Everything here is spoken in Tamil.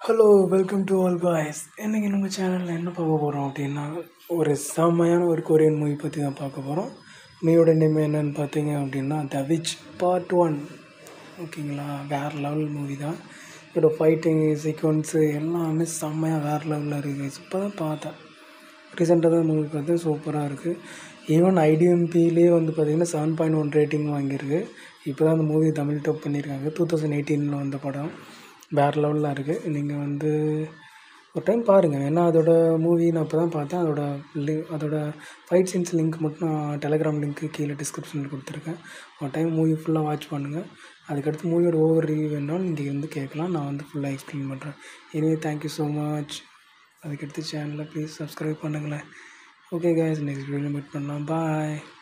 hello welcome to all guys இன்றைக்கி நம்ம சேனலில் என்ன பார்க்க போகிறோம் அப்படின்னா ஒரு செம்மையான ஒரு கொரியன் மூவி பற்றி தான் பார்க்க போகிறோம் மூவியோட நேம் என்னன்னு பார்த்தீங்க அப்படின்னா த விச் பார்ட் ஒன் ஓகேங்களா வேறு லெவல் மூவி தான் இதோட ஃபைட்டிங் சீக்வன்ஸு எல்லாமே செம்மையாக வேறு லெவலில் இருக்குது இப்போ தான் பார்த்தேன் ரீசெண்டாக தான் மூவி பார்த்தேன் சூப்பராக இருக்குது ஈவன் ஐடிஎம்பிலே வந்து பார்த்திங்கன்னா செவன் பாயிண்ட் ஒன் ரேட்டிங் வாங்கியிருக்கு இப்போ தான் அந்த மூவி தமிழ் டாப் பண்ணியிருக்காங்க டூ தௌசண்ட் எயிட்டீனில் வந்த படம் வேறு லெவலில் இருக்குது நீங்கள் வந்து ஒரு டைம் பாருங்கள் ஏன்னா அதோட மூவி நான் இப்போ தான் பார்த்தேன் அதோட லி அதோட ஃபைட் சீன்ஸ் லிங்க் மட்டும் நான் டெலகிராம் லிங்க்கு கீழே டிஸ்கிரிப்ஷனில் கொடுத்துருக்கேன் ஒரு டைம் மூவி ஃபுல்லாக வாட்ச் பண்ணுங்கள் அதுக்கடுத்து மூவியோட ஓவர் ரிவ்யூ வேணாலும் நீங்கள் வந்து கேட்கலாம் நான் வந்து ஃபுல்லாக எக்ஸ்பிளைன் பண்ணுறேன் எனிவே தேங்க்யூ ஸோ மச் அதுக்கடுத்து சேனலை ப்ளீஸ் சப்ஸ்கிரைப் பண்ணுங்களேன் okay guys next video meet பண்ணலாம் பாய்